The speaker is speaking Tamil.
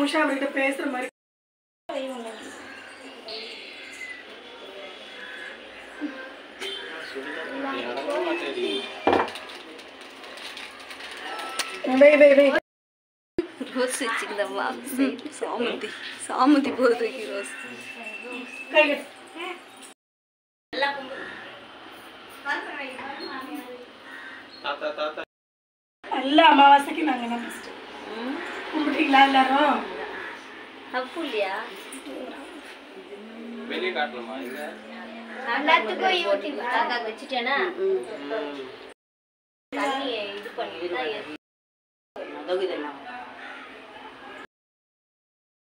நிமிஷம் அவர்கிட்ட பேசுற மாதிரி வை வை வை ரோஸ் வச்சுக்கலவா சாமந்தி சாமந்தி போதுக்கு ரோஸ் கை கட்டு. நல்ல அமாவாசைக்கு நாங்க என்ன ஃபர்ஸ்ட் கும்பிட்டீங்களா எல்லாரும் தப்பு இல்லையா வெளியே காட்டலாமா இங்க எல்லாத்துக்கும் யூடியூப் காக்கா வச்சுட்டேனா தண்ணியை இது பண்ணிட்டு தான் அதோ இதெல்லாம்